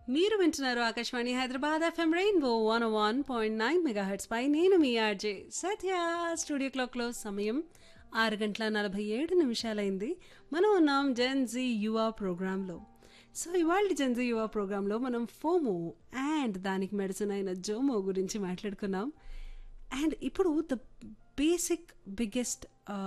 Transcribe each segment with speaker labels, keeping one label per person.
Speaker 1: మీరు వింటున్నారు Akashvani Hyderabad FM rainbow one one point nine megahertz పై నేను మీ ఆర్జే సత్య స్టూడియో క్లాక్లో సమయం ఆరు గంటల నలభై ఏడు నిమిషాలైంది మనం ఉన్నాం జెన్ జీ యువ ప్రోగ్రాంలో సో ఇవాళ జెన్ జీ యువ ప్రోగ్రాంలో మనం ఫోమో అండ్ దానికి మెడిసిన్ అయిన జోమో గురించి మాట్లాడుకున్నాం అండ్ ఇప్పుడు ద బేసిక్ బిగ్గెస్ట్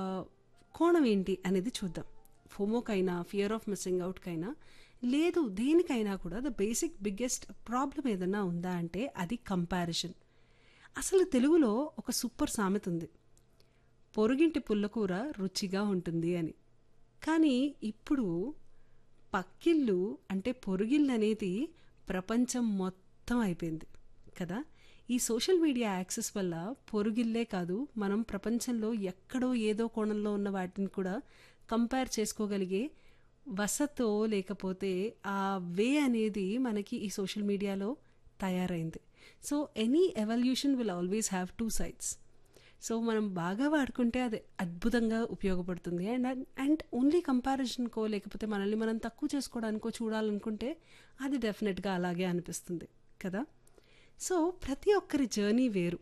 Speaker 1: కోణం ఏంటి అనేది చూద్దాం ఫోమోకైనా ఫియర్ ఆఫ్ మిస్సింగ్ అవుట్కైనా లేదు దేనికైనా కూడా ద బేసిక్ బిగ్గెస్ట్ ప్రాబ్లం ఏదన్నా ఉందా అంటే అది కంపారిజన్ అసలు తెలుగులో ఒక సూపర్ సామెత ఉంది పొరుగింటి పుల్లకూర రుచిగా ఉంటుంది అని కానీ ఇప్పుడు పక్కిళ్ళు అంటే పొరుగిళ్ళు అనేది ప్రపంచం మొత్తం అయిపోయింది కదా ఈ సోషల్ మీడియా యాక్సెస్ వల్ల పొరుగిల్లే కాదు మనం ప్రపంచంలో ఎక్కడో ఏదో కోణంలో ఉన్న వాటిని కూడా కంపేర్ చేసుకోగలిగే వసతో లేకపోతే ఆ వే అనేది మనకి ఈ సోషల్ మీడియాలో తయారైంది so any evolution will always have two sides so మనం బాగా వాడుకుంటే అది అద్భుతంగా ఉపయోగపడుతుంది అండ్ అండ్ ఓన్లీ కంపారిజన్కో లేకపోతే మనల్ని మనం తక్కువ చేసుకోవడానికో చూడాలనుకుంటే అది డెఫినెట్గా అలాగే అనిపిస్తుంది కదా సో ప్రతి ఒక్కరి జర్నీ వేరు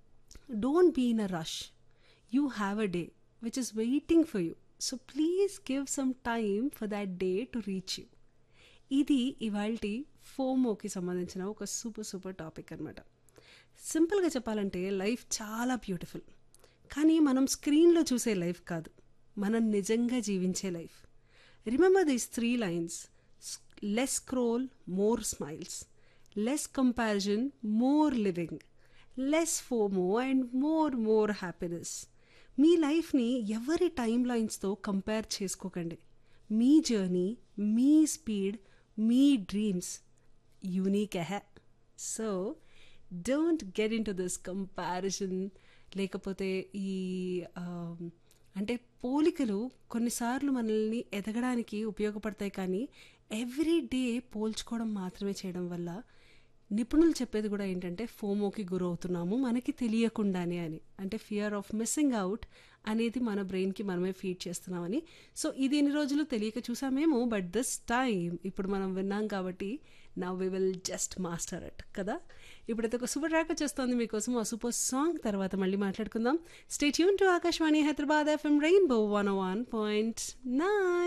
Speaker 1: don't be in a rush you have a day which is waiting for you so please give some time for that day to reach you ఇది ఇవాళ ఫోమోకి సంబంధించిన ఒక సూపర్ సూపర్ టాపిక్ అనమాట సింపుల్గా చెప్పాలంటే లైఫ్ చాలా బ్యూటిఫుల్ కానీ మనం స్క్రీన్లో చూసే లైఫ్ కాదు మనం నిజంగా జీవించే life remember these three lines less scroll more smiles less comparison more living less FOMO and more more happiness మీ లైఫ్ని ఎవరి టైం లైన్స్తో కంపేర్ చేసుకోకండి మీ జర్నీ మీ స్పీడ్ మీ డ్రీమ్స్ యూనిక్ ఎహె so don't get into this comparison లేకపోతే ఈ అంటే పోలికలు కొన్నిసార్లు మనల్ని ఎదగడానికి ఉపయోగపడతాయి కానీ ఎవ్రీ డే పోల్చుకోవడం మాత్రమే చేయడం వల్ల నిపుణులు చెప్పేది కూడా ఏంటంటే ఫోమోకి గురవుతున్నాము మనకి తెలియకుండానే అని అంటే ఫియర్ ఆఫ్ మిస్సింగ్ అవుట్ అనేది మన బ్రెయిన్కి మనమే ఫీడ్ చేస్తున్నామని సో ఇది ఎన్ని రోజులు తెలియక చూసామేమో బట్ దిస్ టైం ఇప్పుడు మనం విన్నాం కాబట్టి నా we will just master it కదా ఇప్పుడైతే ఒక సూపర్ ట్రాక్ వచ్చేస్తుంది మీకోసం ఆ సూపర్ సాంగ్ తర్వాత మళ్ళీ మాట్లాడుకుందాం stay tune to Akashvani Hyderabad FM rainbow one one point nine